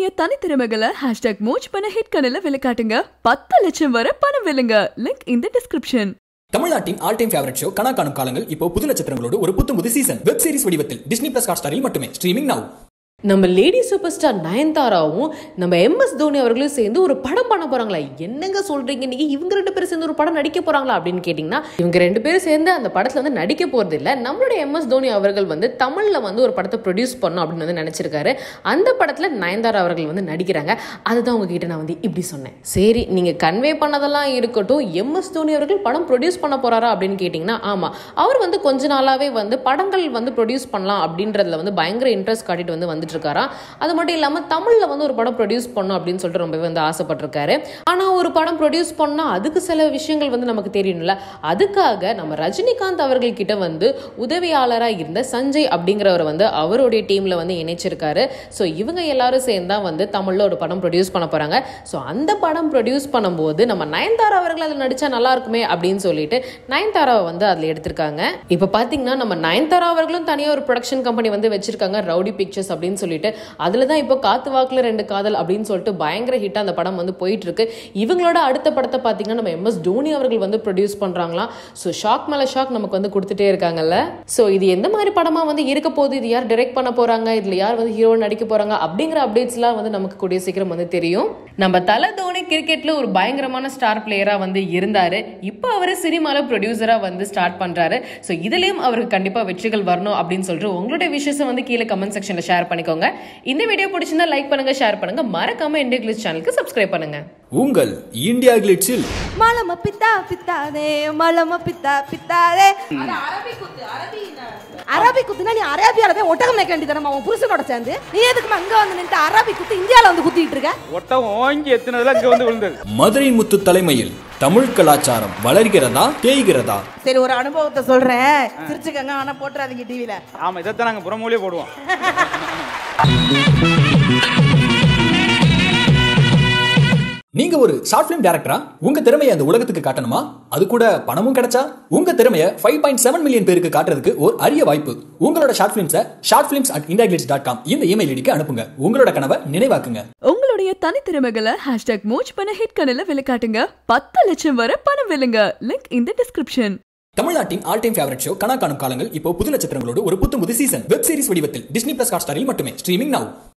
உங்களுடைய தனித்திறமைகளை ஹேஷ்டாக் மோஜ் பண்ண ஹிட் கனல வெளிக்காட்டுங்க பத்து லட்சம் வரை பணம் வெல்லுங்க லிங்க் இந்த டிஸ்கிரிப்ஷன் தமிழ்நாட்டின் all time favourite show Kana Kaanum Kaalangal இப்போ புது நட்சத்திரங்களோடு ஒரு புத்தம் புது சீசன் வெப் சீரிஸ் வடிவத்தில் டிஸ்னி பிளஸ் ஹாட் ஸ்டாரில் மட்டுமே ஸ்ட்ரீமிங் நவ் நம்ம லேடி சூப்பர் ஸ்டார் நயன்தாராவும் நம்ம எம்எஸ் தோனி அவர்களும் சேர்ந்து ஒரு படம் பண்ண போறாங்களா என்னங்க சொல்றீங்க நீங்க இவங்க ரெண்டு பேரும் சேர்ந்து ஒரு படம் நடிக்க போறாங்களா அப்படின்னு கேட்டீங்கன்னா இவங்க ரெண்டு பேரும் சேர்ந்து அந்த படத்துல வந்து நடிக்க போறது இல்ல நம்மளுடைய எம்எஸ் தோனி அவர்கள் வந்து தமிழ்ல வந்து ஒரு படத்தை ப்ரொடியூஸ் பண்ணும் அப்படின்னு வந்து நினைச்சிருக்காரு அந்த படத்துல நயன்தாரா அவர்கள் வந்து நடிக்கிறாங்க அதுதான் உங்ககிட்ட நான் வந்து இப்படி சொன்னேன் சரி நீங்க கன்வே பண்ணதெல்லாம் இருக்கட்டும் எம்எஸ் தோனி அவர்கள் படம் ப்ரொடியூஸ் பண்ண போறாரா அப்படின்னு கேட்டீங்கன்னா ஆமா அவர் வந்து கொஞ்ச நாளாவே வந்து படங்கள் வந்து ப்ரொடியூஸ் பண்ணலாம் அப்படின்றதுல வந்து பயங்கர இன்ட்ரெஸ்ட் காட்டிட்டு வந்து வந்துட்டு இருக்காராம் அது மட்டும் இல்லாம தமிழ்ல வந்து ஒரு படம் ப்ரொடியூஸ் பண்ணும் அப்படின்னு சொல்லிட்டு ரொம்பவே வந்து ஆசைப்பட்டிருக்காரு ஆனா ஒரு படம் ப்ரொடியூஸ் பண்ணா அதுக்கு சில விஷயங்கள் வந்து நமக்கு தெரியணும்ல அதுக்காக நம்ம ரஜினிகாந்த் அவர்கள் கிட்ட வந்து உதவியாளரா இருந்த சஞ்சய் அப்படிங்கிறவர் வந்து அவருடைய டீம்ல வந்து இணைச்சிருக்காரு ஸோ இவங்க எல்லாரும் சேர்ந்து தான் வந்து தமிழ்ல ஒரு படம் ப்ரொடியூஸ் பண்ண போறாங்க ஸோ அந்த படம் ப்ரொடியூஸ் பண்ணும்போது நம்ம நயன்தாரா அவர்கள் அதில் நடிச்சா நல்லா இருக்குமே அப்படின்னு சொல்லிட்டு நயன்தாராவை வந்து அதில் எடுத்திருக்காங்க இப்போ பார்த்தீங்கன்னா நம்ம நயன்தாரா அவர்களும் தனியாக ஒரு ப்ரொடக்ஷன் கம்பெனி வந்து வச்சிருக்காங்க ரவுடி பிக்சர்ஸ் அப்படின்னு சொல்லிட்டு அதில் தான் இப்போ காத்து வாக்குல ரெண்டு காதல் அப்படின்னு சொல்லிட்டு பயங்கர ஹிட் அந்த படம் வந்து போயிட்டு இருக்கு இவங்களோட அடுத்த படத்தை பார்த்தீங்கன்னா நம்ம எம்எஸ் தோனி அவர்கள் வந்து ப்ரொடியூஸ் பண்றாங்களாம் ஸோ ஷாக் மேல ஷாக் நமக்கு வந்து கொடுத்துட்டே இருக்காங்கல்ல ஸோ இது எந்த மாதிரி படமா வந்து இருக்க போகுது இது யார் டைரக்ட் பண்ண போறாங்க இதுல யார் வந்து ஹீரோ நடிக்க போறாங்க அப்படிங்கிற அப்டேட்ஸ்லாம் வந்து நமக்கு கூடிய சீக்கிரம் வந்து தெரியும் நம்ம தல தோனி கிரிக்கெட்ல ஒரு பயங்கரமான ஸ்டார் பிளேயரா வந்து இருந்தாரு இப்போ அவர் சினிமால ப்ரொடியூசரா வந்து ஸ்டார்ட் பண்றாரு ஸோ இதுலயும் அவருக்கு கண்டிப்பா வெற்றிகள் வரணும் அப்படின்னு சொல்லிட்டு உங்களுடைய விஷயத்தை வந்து கீழே கமெண்ட் செக்ஷன்ல ஷேர் பண்ணிக்கோங்க இந்த வீடியோ பிடிச்சிருந்தா லைக் பண்ணுங்க ஷேர் பண்ணுங்க மறக்காம இந்தியா கிளிஸ் சேனலுக்கு சப்ஸ்கிரைப் பண்ணுங்க உங்கள் இந்தியா கிளிட்ஸில் மலம பித்தா பித்தாதே மலம பித்தா பித்தாதே அரபி குத்துனா நீ அரேபியால போய் ஒட்டகம் மேய்க்க வேண்டியதானமா உன் புருஷனோட சேர்ந்து நீ எதுக்குமா அங்க வந்து நின்று அரபி குத்து இந்தியால வந்து குத்திட்டு இருக்க ஒட்டகம் ஓங்கி எத்தினதுல இங்க வந்து விழுந்தது மதுரை முத்து தலைமையில் தமிழ் கலாச்சாரம் வளர்கிறதா தேய்கிறதா சரி ஒரு அனுபவத்தை சொல்றேன் சிரிச்சுக்கங்க ஆனா போட்டுறாதீங்க டிவில ஆமா இதைத்தான் நாங்க புறமொழியே போடுவோம் நீங்க ஒரு ஷார்ட் பிலிம் டேரக்டரா உங்க திறமையை அந்த உலகத்துக்கு காட்டணுமா அது கூட பணமும் கிடைச்சா உங்க திறமையை ஃபைவ் பாயிண்ட் செவன் மில்லியன் பேருக்கு காட்டுறதுக்கு ஒரு அரிய வாய்ப்பு உங்களோட ஷார்ட் பிலிம்ஸை short films at India dot com இந்த இமெயில் ஐடிக்கு அனுப்புங்க உங்களோட கனவை நினைவாக்குங்க உங்களுடைய தனித்திறமைகளை ஹேஷ்டாக் மோஜ் பண்ண ஹிட் கனல வெளிக்காட்டுங்க பத்து லட்சம் வரை பணம் வெல்லுங்க லிங்க் இந்த டிஸ்கிரிப்ஷன் தமிழ்நாட்டின் all time favourite show Kana Kaanum Kaalangal இப்போ புது நட்சத்திரங்களோடு ஒரு புத்தம் புது சீசன் வெப் சீரிஸ் வடிவத்தில் டிஸ்னி பிளஸ் ஹாட் ஸ்டாரில் மட்டுமே ஸ்ட்ரீமிங் நவ்